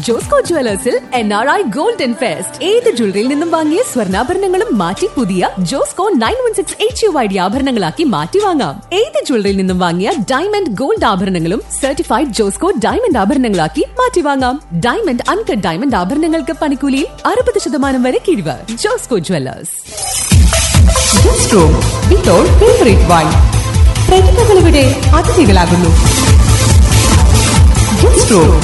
ജോസ്കോ ജുവലേഴ്സിൽ N R I golden fest ഏത് ജ്വല്ലറിയിൽ നിന്നും വാങ്ങിയ സ്വർണ്ണാഭരണങ്ങളും മാറ്റി പുതിയ Josco nine one six H U I D ആഭരണങ്ങളാക്കി മാറ്റി വാങ്ങാം ഏത് ജ്വല്ലറിയിൽ നിന്നും വാങ്ങിയ ഡയമണ്ട് ഗോൾഡ് ആഭരണങ്ങളും സർട്ടിഫൈഡ് ജോസ്കോ ഡയമണ്ട് ആഭരണങ്ങളാക്കി മാറ്റി വാങ്ങാം ഡയമണ്ട് അൺകട്ട് ഡയമണ്ട് ആഭരണങ്ങൾക്ക് പണിക്കൂലിയിൽ അറുപത് ശതമാനം വരെ കിഴിവ് Josco jewellers guest room with all favourite wine പ്രതിഭകളിവിടെ അതിഥികളാകുന്നു guest room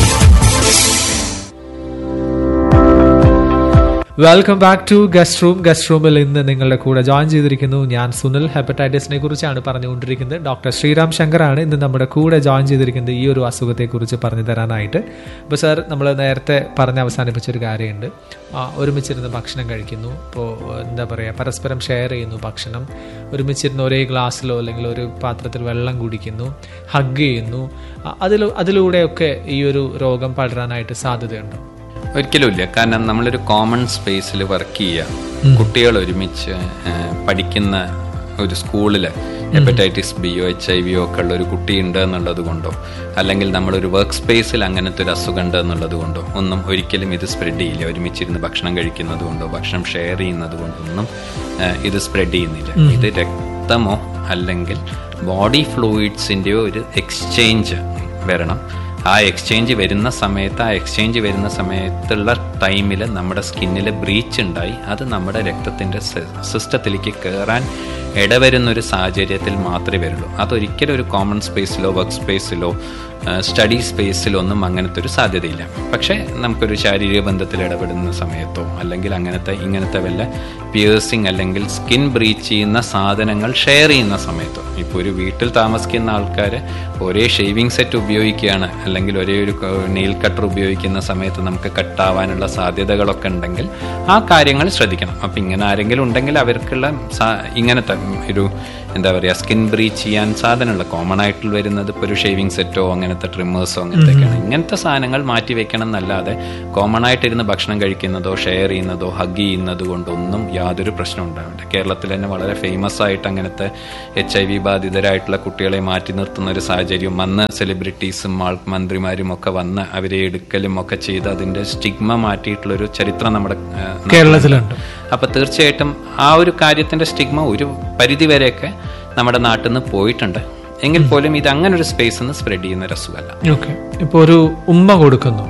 welcome back to guest room guest റൂമിൽ ഇന്ന് നിങ്ങളുടെ കൂടെ ജോയിൻ ചെയ്തിരിക്കുന്നു ഞാൻ സുനിൽ ഹെപ്പറ്റൈറ്റിസിനെ കുറിച്ചാണ് പറഞ്ഞുകൊണ്ടിരിക്കുന്നത് ഡോക്ടർ ശ്രീറാം ശങ്കറാണ് ഇന്ന് നമ്മുടെ കൂടെ ജോയിൻ ചെയ്തിരിക്കുന്നത് ഈ ഒരു അസുഖത്തെക്കുറിച്ച് പറഞ്ഞു തരാനായിട്ട് ഇപ്പോൾ സാർ നമ്മൾ നേരത്തെ പറഞ്ഞ് അവസാനിപ്പിച്ച ഒരു കാര്യമുണ്ട് ആ, ഒരുമിച്ചിരുന്ന് ഭക്ഷണം കഴിക്കുന്നു ഇപ്പോൾ എന്താ പറയുക പരസ്പരം ഷെയർ ചെയ്യുന്നു ഭക്ഷണം ഒരുമിച്ചിരുന്ന് ഒരേ ഗ്ലാസ്സിലോ അല്ലെങ്കിൽ ഒരു പാത്രത്തിൽ വെള്ളം കുടിക്കുന്നു ഹഗ് ചെയ്യുന്നു ആ, അതിൽ അതിലൂടെയൊക്കെ ഈ ഒരു രോഗം പടരാനായിട്ട് സാധ്യതയുണ്ടോ ഒരിക്കലുമില്ല കാരണം നമ്മളൊരു കോമൺ സ്പേസിൽ വർക്ക് ചെയ്യുക കുട്ടികൾ ഒരുമിച്ച് ആ, പഠിക്കുന്ന ഒരു സ്കൂളിൽ ഹെപ്പറ്റൈറ്റിസ് ബിയോ എച്ച് ഐ വിയോ ഒക്കെ ഉള്ള ഒരു കുട്ടി ഉണ്ട് എന്നുള്ളത് കൊണ്ടോ അല്ലെങ്കിൽ നമ്മളൊരു വർക്ക് സ്പേസിൽ അങ്ങനത്തെ ഒരു അസുഖം ഉണ്ട് എന്നുള്ളത് കൊണ്ടോ ഒന്നും ഒരിക്കലും ഇത് സ്പ്രെഡ് ചെയ്യില്ല ഒരുമിച്ചിരുന്ന് ഭക്ഷണം കഴിക്കുന്നത് കൊണ്ടോ ഭക്ഷണം ഷെയർ ചെയ്യുന്നത് കൊണ്ടോ ഒന്നും ആ, ഇത് സ്പ്രെഡ് ചെയ്യുന്നില്ല ഇത് രക്തമോ അല്ലെങ്കിൽ ബോഡി ഫ്ലൂയിഡ്സിൻ്റെയോ ഒരു എക്സ്ചേഞ്ച് വരണം ആ എക്സ്ചേഞ്ച് വരുന്ന സമയത്ത് ആ എക്സ്ചേഞ്ച് വരുന്ന സമയത്തുള്ള ടൈമിൽ നമ്മുടെ സ്കിന്നിൽ ബ്രീച്ച് ഉണ്ടായി അത് നമ്മുടെ രക്തത്തിൻ്റെ സിസ്റ്റത്തിലേക്ക് കയറാൻ ഇടവരുന്ന ഒരു സാഹചര്യത്തിൽ മാത്രമേ വരുള്ളൂ അതൊരിക്കലും ഒരു കോമൺ സ്പേസിലോ വർക്ക് സ്പേസിലോ സ്റ്റഡി സ്പേസിലോ ഒന്നും അങ്ങനത്തെ ഒരു സാധ്യതയില്ല പക്ഷേ നമുക്കൊരു ശാരീരിക ബന്ധത്തിൽ ഇടപെടുന്ന സമയത്തോ അല്ലെങ്കിൽ അങ്ങനത്തെ ഇങ്ങനത്തെ വല്ല പിയേഴ്സിങ് അല്ലെങ്കിൽ സ്കിൻ ബ്രീച്ച് ചെയ്യുന്ന സാധനങ്ങൾ ഷെയർ ചെയ്യുന്ന സമയത്തോ ഇപ്പോൾ ഒരു വീട്ടിൽ താമസിക്കുന്ന ആൾക്കാർ ഒരേ ഷേവിംഗ് സെറ്റ് ഉപയോഗിക്കുകയാണ് അല്ലെങ്കിൽ ഒരേ ഒരു നെയിൽ കട്ടർ ഉപയോഗിക്കുന്ന സമയത്ത് നമുക്ക് കട്ടാവാനുള്ള സാധ്യതകളൊക്കെ ഉണ്ടെങ്കിൽ ആ കാര്യങ്ങൾ ശ്രദ്ധിക്കണം അപ്പം ഇങ്ങനെ ആരെങ്കിലും ഉണ്ടെങ്കിൽ അവർക്കുള്ള സാ- ഇങ്ങനത്തെ ഒരു എന്താ പറയുക സ്കിൻ ബ്രീച്ച് ചെയ്യാൻ സാധനമുള്ള കോമൺ ആയിട്ട് വരുന്നത് ഇപ്പോൾ ഒരു ഷേവിംഗ് സെറ്റോ അങ്ങനത്തെ ട്രിമ്മേഴ്സോ അങ്ങനത്തെയൊക്കെയാണ് ഇങ്ങനത്തെ സാധനങ്ങൾ മാറ്റി വെക്കണം എന്നല്ലാതെ കോമൺ ആയിട്ടിരുന്ന് ഭക്ഷണം കഴിക്കുന്നതോ ഷെയർ ചെയ്യുന്നതോ ഹഗ് ചെയ്യുന്നത് കൊണ്ടൊന്നും യാതൊരു പ്രശ്നം ഉണ്ടാവില്ല കേരളത്തിൽ തന്നെ വളരെ ഫേമസ് ആയിട്ട് അങ്ങനത്തെ എച്ച് ഐ വി ബാധിതരായിട്ടുള്ള കുട്ടികളെ മാറ്റി നിർത്തുന്ന ഒരു സാഹചര്യം വന്ന് സെലിബ്രിറ്റീസും ആൾ മന്ത്രിമാരും ഒക്കെ വന്ന് അവരെ എടുക്കലും ഒക്കെ ചെയ്ത് അതിന്റെ സ്റ്റിഗ്മ മാറ്റിയിട്ടുള്ള ഒരു ചരിത്രം നമ്മുടെ ആ, കേരളത്തിലുണ്ട് അപ്പൊ തീർച്ചയായിട്ടും ആ ഒരു കാര്യത്തിന്റെ സ്റ്റിഗ്മ ഒരു പരിധി വരെയൊക്കെ നമ്മുടെ നാട്ടിൽ നിന്ന് പോയിട്ടുണ്ട് എങ്കിൽ പോലും ഇത് അങ്ങനെ ഒരു സ്പേസ് നിന്ന് സ്പ്രെഡ് ചെയ്യുന്ന ഒരു അസുഖമല്ല ഓക്കെ ഇപ്പൊ ഒരു ഉമ്മ കൊടുക്കുന്നു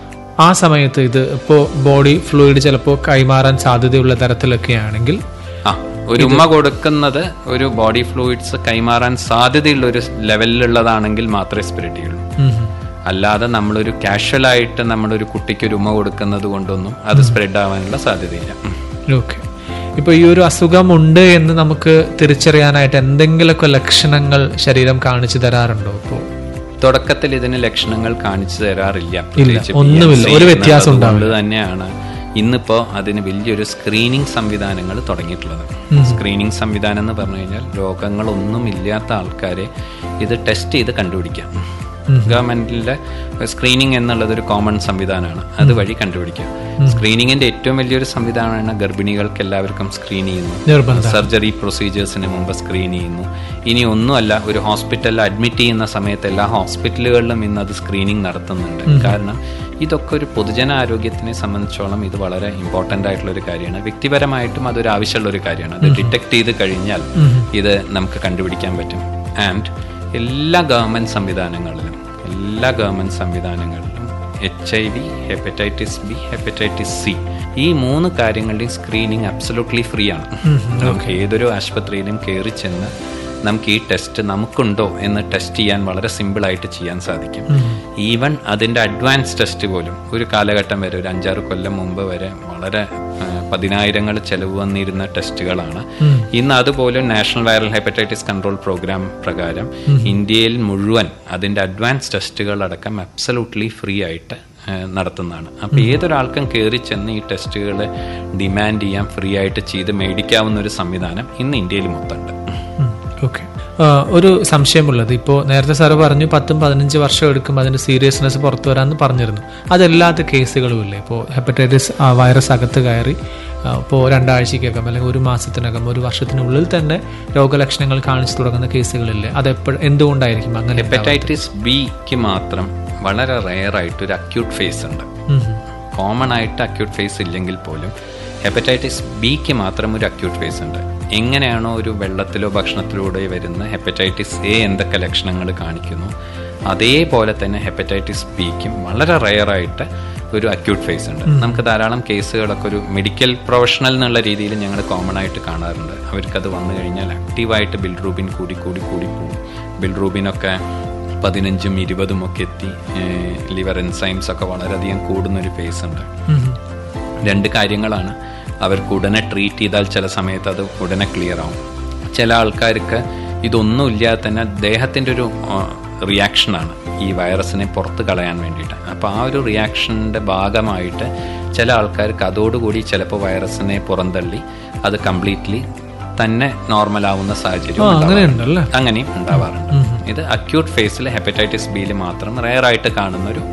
ആ സമയത്ത് ഇത് ഇപ്പോ ബോഡി ഫ്ലൂയിഡ് ചിലപ്പോൾ കൈമാറാൻ സാധ്യതയുള്ള തരത്തിലൊക്കെ ആണെങ്കിൽ ആ ഒരു ഉമ്മ കൊടുക്കുന്നത് ഒരു ബോഡി ഫ്ലൂയിഡ്സ് കൈമാറാൻ സാധ്യതയുള്ള ഒരു ലെവലിലുള്ളതാണെങ്കിൽ മാത്രമേ സ്പ്രെഡ് ചെയ്യുള്ളൂ അല്ലാതെ നമ്മളൊരു കാഷ്വൽ ആയിട്ട് നമ്മളൊരു കുട്ടിക്ക് ഒരു ഉമ്മ കൊടുക്കുന്നത് കൊണ്ടൊന്നും അത് സ്പ്രെഡ് ആവാനുള്ള സാധ്യതയില്ല ഉം. ഓക്കെ ഇപ്പൊ ഈ ഒരു അസുഖം ഉണ്ട് എന്ന് നമുക്ക് തിരിച്ചറിയാനായിട്ട് എന്തെങ്കിലുമൊക്കെ ലക്ഷണങ്ങൾ ശരീരം കാണിച്ചു തരാറുണ്ടോ ഇപ്പോ തുടക്കത്തിൽ ഇതിന് ലക്ഷണങ്ങൾ കാണിച്ചു തരാറില്ല പ്രത്യേകിച്ച് ഒന്നുമില്ല. PNC ഒരു വ്യത്യാസം എന്നുള്ളത് കൊണ്ട് തന്നെയാണ് ഇന്നിപ്പോ അതിന് വലിയൊരു സ്ക്രീനിങ് സംവിധാനങ്ങൾ തുടങ്ങിയിട്ടുള്ളത് സ്ക്രീനിങ് സംവിധാനം എന്ന് പറഞ്ഞു കഴിഞ്ഞാൽ രോഗങ്ങളൊന്നും ഇല്ലാത്ത ആൾക്കാരെ ഇത് ടെസ്റ്റ് ചെയ്ത് കണ്ടുപിടിക്കാം ഗവൺമെന്റിന്റെ സ്ക്രീനിങ് എന്നുള്ളത് ഒരു കോമൺ സംവിധാനമാണ് അതുവഴി കണ്ടുപിടിക്കാം സ്ക്രീനിങ്ങിന്റെ ഏറ്റവും വലിയൊരു സംവിധാനമാണ് ഗർഭിണികൾക്ക് എല്ലാവർക്കും സ്ക്രീൻ ചെയ്യുന്നു നിർബന്ധം സർജറി പ്രൊസീജിയേഴ്സിന് മുമ്പ് സ്ക്രീൻ ചെയ്യുന്നു ഇനി ഒന്നുമല്ല ഒരു ഹോസ്പിറ്റലിൽ അഡ്മിറ്റ് ചെയ്യുന്ന സമയത്ത് എല്ലാ ഹോസ്പിറ്റലുകളിലും ഇന്ന് അത് സ്ക്രീനിങ് നടത്തുന്നുണ്ട് കാരണം ഇതൊക്കെ ഒരു പൊതുജനാരോഗ്യത്തിനെ സംബന്ധിച്ചോളം ഇത് വളരെ ഇമ്പോർട്ടൻ്റ് ആയിട്ടുള്ള ഒരു കാര്യമാണ് വ്യക്തിപരമായിട്ടും അതൊരു ആവശ്യമുള്ള ഒരു കാര്യമാണ് അത് ഡിറ്റക്ട് ചെയ്ത് കഴിഞ്ഞാൽ ഇത് നമുക്ക് കണ്ടുപിടിക്കാൻ പറ്റും ആൻഡ് എല്ലാ ഗവൺമെന്റ് സംവിധാനങ്ങളിലും എല്ലാ ഗവൺമെന്റ് സംവിധാനങ്ങളിലും H I V hepatitis B hepatitis C ഈ മൂന്ന് കാര്യങ്ങളുടെയും സ്ക്രീനിങ് അബ്സലൂട്ട്ലി ഫ്രീ ആണ് നമുക്ക് ഏതൊരു ആശുപത്രിയിലും കയറി ചെന്ന് നമുക്ക് ഈ ടെസ്റ്റ് നമുക്കുണ്ടോ എന്ന് ടെസ്റ്റ് ചെയ്യാൻ വളരെ സിമ്പിൾ ആയിട്ട് ചെയ്യാൻ സാധിക്കും ഈവൻ അതിന്റെ അഡ്വാൻസ് ടെസ്റ്റ് പോലും ഒരു കാലഘട്ടം വരെ ഒരു അഞ്ചാറ് കൊല്ലം മുമ്പ് വരെ വളരെ ആ, പതിനായിരങ്ങൾ ചെലവ് വന്നിരുന്ന ടെസ്റ്റുകളാണ് ഇന്ന് അതുപോലും national viral hepatitis control programme പ്രകാരം ഇന്ത്യയിൽ മുഴുവൻ അതിന്റെ അഡ്വാൻസ് ടെസ്റ്റുകൾ അടക്കം അബ്സലൂട്ട്ലി ഫ്രീ ആയിട്ട് ആ, നടത്തുന്നതാണ് അപ്പോൾ ഏതൊരാൾക്കും കയറി ചെന്ന് ഈ ടെസ്റ്റുകൾ ഡിമാൻഡ് ചെയ്യാൻ ഫ്രീ ആയിട്ട് ചെയ്ത് മേടിക്കാവുന്ന ഒരു സംവിധാനം ഇന്ന് ഇന്ത്യയിൽ മൊത്തമുണ്ട് ഓക്കെ ഒരു സംശയമുള്ളത് ഇപ്പോൾ നേരത്തെ സാറ് പറഞ്ഞു പത്തും പതിനഞ്ച് വർഷം എടുക്കും അതിന്റെ സീരിയസ്നെസ് പുറത്തു വരാമെന്ന് പറഞ്ഞിരുന്നു അതല്ലാത്ത കേസുകളും ഇല്ലേ ഇപ്പോൾ ഹെപ്പറ്റൈറ്റിസ് വൈറസ് അകത്ത് കയറി ഇപ്പോൾ രണ്ടാഴ്ചക്കകം അല്ലെങ്കിൽ ഒരു മാസത്തിനകം ഒരു വർഷത്തിനുള്ളിൽ തന്നെ രോഗലക്ഷണങ്ങൾ കാണിച്ചു തുടങ്ങുന്ന കേസുകളില്ലേ അത് എപ്പോഴും എന്തുകൊണ്ടായിരിക്കും അങ്ങനെ ഉണ്ടാവുന്നത്? ഹെപ്പറ്റൈറ്റിസ് ബിക്ക് മാത്രം വളരെ റെയർ ആയിട്ട് ഒരു അക്യൂട്ട് ഫേസ് ഉണ്ട് ഉം. കോമൺ ആയിട്ട് അക്യൂട്ട് ഫേസ് ഇല്ലെങ്കിൽ പോലും ഹെപ്പറ്റൈറ്റിസ് ബിക്ക് മാത്രം ഒരു അക്യൂട്ട് ഫേസ് ഉണ്ട് എങ്ങനെയാണോ ഒരു വെള്ളത്തിലോ ഭക്ഷണത്തിലൂടെ വരുന്ന ഹെപ്പറ്റൈറ്റിസ് എ എന്തൊക്കെ ലക്ഷണങ്ങൾ കാണിക്കുന്നു അതേപോലെ തന്നെ ഹെപ്പറ്റൈറ്റിസ് ബിക്കും വളരെ റയറായിട്ട് ഒരു അക്യൂട്ട് ഫേസ് ഉണ്ട് നമുക്ക് ധാരാളം കേസുകളൊക്കെ ഒരു മെഡിക്കൽ പ്രൊഫഷണൽ എന്നുള്ള രീതിയിൽ ഞങ്ങൾ കോമൺ ആയിട്ട് കാണാറുണ്ട് അവർക്കത് വന്നു കഴിഞ്ഞാൽ ആക്റ്റീവായിട്ട് ബിൽറൂബിൻ കൂടി കൂടി കൂടി പോകും ബിൽറൂബിനൊക്കെ പതിനഞ്ചും ഇരുപതും ഒക്കെ എത്തി ലിവർ എൻസൈംസ് ഒക്കെ വളരെയധികം കൂടുന്ന ഒരു ഫേസ് ഉണ്ട് രണ്ട് കാര്യങ്ങളാണ് അവർക്ക് ഉടനെ ട്രീറ്റ് ചെയ്താൽ ചില സമയത്ത് അത് ഉടനെ ക്ലിയർ ആവും ചില ആൾക്കാർക്ക് ഇതൊന്നും ഇല്ലാതെ തന്നെ ദേഹത്തിൻ്റെ ഒരു റിയാക്ഷനാണ് ഈ വൈറസിനെ പുറത്ത് കളയാൻ വേണ്ടിയിട്ട് അപ്പോൾ ആ ഒരു റിയാക്ഷൻ്റെ ഭാഗമായിട്ട് ചില ആൾക്കാർക്ക് അതോടുകൂടി ചിലപ്പോൾ വൈറസിനെ പുറന്തള്ളി അത് കംപ്ലീറ്റ്ലി തന്നെ നോർമൽ ആവുന്ന സാഹചര്യം ആ, ഉണ്ടാവാറുണ്ട്. അങ്ങനെയുണ്ടല്ലേ? അങ്ങനെയും ഉണ്ടാവാറുണ്ട് ഇത് അക്യൂട്ട് ഫേസിൽ ഹെപ്പറ്റൈറ്റിസ് ബിയിൽ മാത്രം റയർ ആയിട്ട് കാണുന്ന ഒരു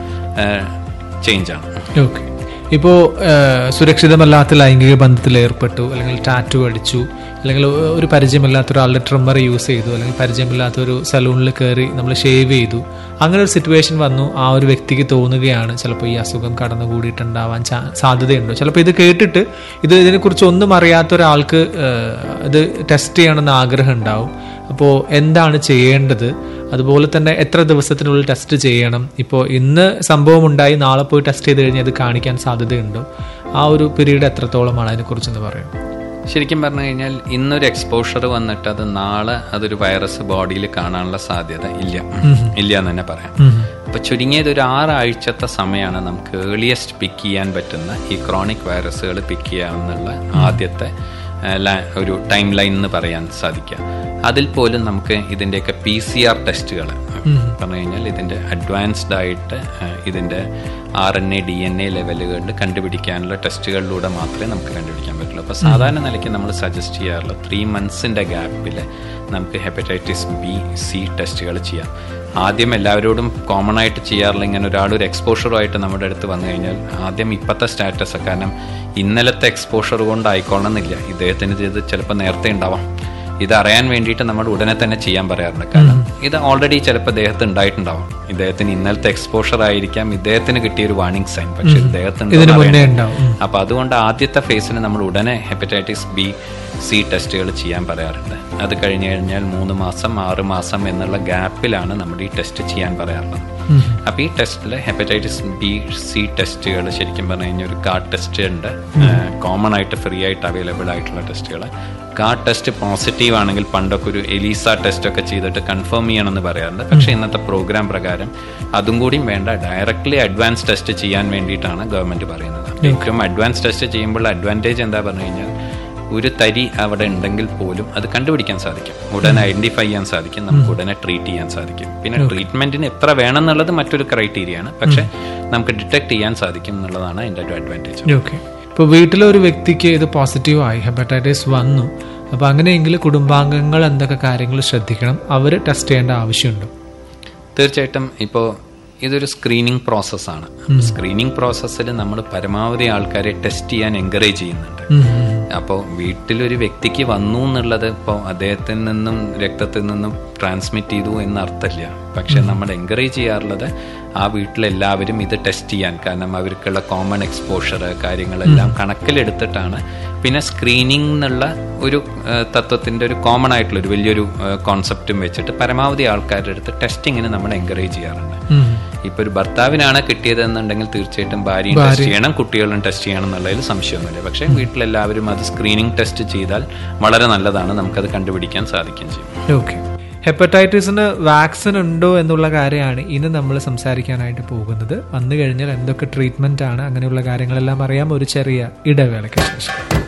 ചേഞ്ചാണ് ഓക്കെ ഇപ്പോൾ സുരക്ഷിതമല്ലാത്ത ലൈംഗിക ബന്ധത്തിൽ ഏർപ്പെട്ടു അല്ലെങ്കിൽ ടാറ്റു അടിച്ചു അല്ലെങ്കിൽ ഒരു പരിചയമില്ലാത്ത ഒരാളുടെ ട്രിമ്മർ യൂസ് ചെയ്തു അല്ലെങ്കിൽ പരിചയമില്ലാത്ത ഒരു സലൂണിൽ കയറി നമ്മൾ ഷേവ് ചെയ്തു അങ്ങനെ ഒരു സിറ്റുവേഷൻ വന്നു ആ ഒരു വ്യക്തിക്ക് തോന്നുകയാണ് ചിലപ്പോൾ ഈ അസുഖം കടന്നുകൂടിയിട്ടുണ്ടാവാൻ ചാ- സാധ്യതയുണ്ടോ ചിലപ്പോൾ ഇത് കേട്ടിട്ട് ഇത് ഇതിനെക്കുറിച്ച് ഒന്നും അറിയാത്ത ഒരാൾക്ക് ഏഹ്, ഇത് ടെസ്റ്റ് ചെയ്യണമെന്ന് ആഗ്രഹം ഉണ്ടാവും അപ്പോൾ എന്താണ് ചെയ്യേണ്ടത് അതുപോലെ തന്നെ എത്ര ദിവസത്തിനുള്ളിൽ ടെസ്റ്റ് ചെയ്യണം ഇപ്പോൾ ഇന്ന് സംഭവം ഉണ്ടായി നാളെ പോയി ടെസ്റ്റ് ചെയ്ത് കഴിഞ്ഞാൽ അത് കാണിക്കാൻ സാധ്യതയുണ്ടോ ആ ഒരു പീരീഡ് എത്രത്തോളമാണ് അതിനെക്കുറിച്ചെന്ന് പറയും ശരിക്കും പറഞ്ഞു കഴിഞ്ഞാൽ ഇന്നൊരു എക്സ്പോഷർ വന്നിട്ട് അത് നാളെ അതൊരു വൈറസ് ബോഡിയിൽ കാണാനുള്ള സാധ്യത ഇല്ല ഇല്ല എന്ന് തന്നെ പറയാം അപ്പൊ ചുരുങ്ങിയത് ഒരു ആറാഴ്ചത്തെ സമയമാണ് നമുക്ക് ഏർലിയസ്റ്റ് പിക്ക് ചെയ്യാൻ പറ്റുന്ന ഈ ക്രോണിക് വൈറസുകൾ പിക്ക് ചെയ്യാമെന്നുള്ള ആദ്യത്തെ ആ, ല- ഒരു ടൈം ലൈൻ എന്ന് പറയാൻ സാധിക്കുക അതിൽ പോലും നമുക്ക് ഇതിൻ്റെയൊക്കെ പി സി ആർ ടെസ്റ്റുകൾ പറഞ്ഞു കഴിഞ്ഞാൽ ഇതിൻ്റെ അഡ്വാൻസ്ഡ് ആയിട്ട് ആ, ഇതിൻ്റെ R N A D N A ലെവലുകളിൽ കണ്ടുപിടിക്കാനുള്ള ടെസ്റ്റുകളിലൂടെ മാത്രമേ നമുക്ക് കണ്ടുപിടിക്കാൻ പറ്റുള്ളൂ അപ്പോൾ സാധാരണ നിലയ്ക്ക് നമ്മൾ സജസ്റ്റ് ചെയ്യാറുള്ള ത്രീ മന്ത്സിൻ്റെ ഗ്യാപ്പിൽ നമുക്ക് ഹെപ്പറ്റൈറ്റിസ് ബി സി ടെസ്റ്റുകൾ ചെയ്യാം ആദ്യം എല്ലാവരോടും കോമൺ ആയിട്ട് ചെയ്യാറില്ല ഇങ്ങനെ ഒരാൾ ഒരു എക്സ്പോഷറുമായിട്ട് നമ്മുടെ അടുത്ത് വന്നു കഴിഞ്ഞാൽ ആദ്യം ഇപ്പോഴത്തെ സ്റ്റാറ്റസ് കാരണം ഇന്നലത്തെ എക്സ്പോഷർ കൊണ്ട് ആയിക്കോളണമെന്നില്ല ഇദ്ദേഹത്തിന് ഇത് ചിലപ്പോൾ നേരത്തെ ഉണ്ടാവാം ഇത് അറിയാൻ വേണ്ടിയിട്ട് നമ്മൾ ഉടനെ തന്നെ ചെയ്യാൻ പറയാറുണ്ട് കാരണം ഇത് ഓൾറെഡി ചിലപ്പോൾ ഇദ്ദേഹത്തിന് ഉണ്ടായിട്ടുണ്ടാവും ഇദ്ദേഹത്തിന് ഇന്നലത്തെ എക്സ്പോഷർ ആയിരിക്കാം ഇദ്ദേഹത്തിന് കിട്ടിയ ഒരു വാർണിംഗ് സൈൻ പക്ഷെ ഇദ്ദേഹത്തിന് ഇതിന് ഉണ്ടോ എന്ന് മുന്നേ അറിയണ്ട. ഉണ്ടാവും ഉം. അപ്പൊ അതുകൊണ്ട് ആദ്യത്തെ ഫേസിന് നമ്മൾ ഉടനെ ഹെപ്പറ്റൈറ്റിസ് ബി സി ടെസ്റ്റുകൾ ചെയ്യാൻ പറയാറുണ്ട് അത് കഴിഞ്ഞ് കഴിഞ്ഞാൽ മൂന്ന് മാസം ആറ് മാസം എന്നുള്ള ഗ്യാപ്പിലാണ് നമ്മൾ ഈ ടെസ്റ്റ് ചെയ്യാൻ പറയാറുള്ളത് അപ്പൊ ഈ ടെസ്റ്റിൽ ഹെപ്പറ്റൈറ്റിസ് ബി സി ടെസ്റ്റുകൾ ശരിക്കും പറഞ്ഞു കഴിഞ്ഞാൽ ഒരു കാർഡ് ടെസ്റ്റ് ഉണ്ട് കോമൺ ആയിട്ട് ഫ്രീ ആയിട്ട് അവൈലബിൾ ആയിട്ടുള്ള ടെസ്റ്റുകൾ കാർഡ് ടെസ്റ്റ് പോസിറ്റീവ് ആണെങ്കിൽ പണ്ടൊക്കെ ഒരു എലീസ ടെസ്റ്റ് ഒക്കെ ചെയ്തിട്ട് കൺഫേം ചെയ്യണമെന്ന് പറയാറുണ്ട് പക്ഷെ ഇന്നത്തെ പ്രോഗ്രാം പ്രകാരം അതും കൂടിയും വേണ്ട ഡയറക്ട്ലി അഡ്വാൻസ് ടെസ്റ്റ് ചെയ്യാൻ വേണ്ടിയിട്ടാണ് ഗവൺമെന്റ് പറയുന്നത് ഏറ്റവും അഡ്വാൻസ് ടെസ്റ്റ് ചെയ്യുമ്പോൾ അഡ്വാൻറ്റേജ് എന്താ പറഞ്ഞു കഴിഞ്ഞാൽ ഒരു തരി അവിടെ ഉണ്ടെങ്കിൽ പോലും അത് കണ്ടുപിടിക്കാൻ സാധിക്കും ഉടനെ ഐഡന്റിഫൈ ചെയ്യാൻ സാധിക്കും നമുക്ക് ഉടനെ ട്രീറ്റ് ചെയ്യാൻ സാധിക്കും പിന്നെ ട്രീറ്റ്മെന്റിന് എത്ര വേണം എന്നുള്ളത് മറ്റൊരു ക്രൈറ്റീരിയ ആണ് പക്ഷെ നമുക്ക് ഡിറ്റക്ട് ചെയ്യാൻ സാധിക്കും എന്നുള്ളതാണ് അതിന്റെ ഒരു അഡ്വാൻറ്റേജ് ഓക്കെ ഇപ്പോൾ വീട്ടിലെ ഒരു വ്യക്തിക്ക് ഇത് പോസിറ്റീവ് ആയി ഹെപ്പറ്റൈറ്റിസ് വന്നു അപ്പോൾ അങ്ങനെയെങ്കിൽ കുടുംബാംഗങ്ങൾ എന്തൊക്കെ കാര്യങ്ങൾ ശ്രദ്ധിക്കണം അവർ ടെസ്റ്റ് ചെയ്യേണ്ട ആവശ്യമുണ്ടോ തീർച്ചയായിട്ടും ഇപ്പോൾ ഇതൊരു സ്ക്രീനിങ് പ്രോസസ്സാണ് സ്ക്രീനിങ് പ്രോസസ്സിൽ നമ്മൾ പരമാവധി ആൾക്കാരെ ടെസ്റ്റ് ചെയ്യാൻ എൻകറേജ് ചെയ്യുന്നുണ്ട് അപ്പോൾ വീട്ടിലൊരു വ്യക്തിക്ക് വന്നു എന്നുള്ളത് ഇപ്പോൾ അദ്ദേഹത്തിൽ നിന്നും രക്തത്തിൽ നിന്നും ട്രാൻസ്മിറ്റ് ചെയ്തു എന്ന അർത്ഥമില്ല പക്ഷെ നമ്മൾ എൻകറേജ് ചെയ്യാറുള്ളത് ആ വീട്ടിലെല്ലാവരും ഇത് ടെസ്റ്റ് ചെയ്യാൻ കാരണം അവർക്കുള്ള കോമൺ എക്സ്പോഷർ കാര്യങ്ങളെല്ലാം കണക്കിലെടുത്തിട്ടാണ് പിന്നെ സ്ക്രീനിങ് എന്നുള്ള ഒരു ആ, തത്വത്തിന്റെ ഒരു കോമൺ ആയിട്ടുള്ള ഒരു വലിയൊരു കോൺസെപ്റ്റും വെച്ചിട്ട് പരമാവധി ആൾക്കാരുടെ അടുത്ത് ടെസ്റ്റിങ്ങിന് നമ്മൾ എൻകറേജ് ചെയ്യാറുണ്ട് ഇപ്പൊ ഒരു ഭർത്താവിനാണ് കിട്ടിയതെന്നുണ്ടെങ്കിൽ തീർച്ചയായിട്ടും ഭാര്യയും ടെസ്റ്റ് ചെയ്യണം കുട്ടികളും ടെസ്റ്റ് ചെയ്യണം എന്നുള്ളതിൽ സംശയമൊന്നുമില്ല പക്ഷേ വീട്ടിലെല്ലാവരും അത് സ്ക്രീനിങ് ടെസ്റ്റ് ചെയ്താൽ വളരെ നല്ലതാണ് നമുക്കത് കണ്ടുപിടിക്കാൻ സാധിക്കുകയും ചെയ്യും ഓക്കെ ഹെപ്പറ്റൈറ്റിസിന് വാക്സിൻ ഉണ്ടോ എന്നുള്ള കാര്യമാണ് ഇന്ന് നമ്മൾ സംസാരിക്കാനായിട്ട് പോകുന്നത് വന്നു കഴിഞ്ഞാൽ എന്തൊക്കെ ട്രീറ്റ്മെന്റ് ആണ് അങ്ങനെയുള്ള കാര്യങ്ങളെല്ലാം അറിയാം ഒരു ചെറിയ ഇടവേളയ്ക്ക് ശേഷം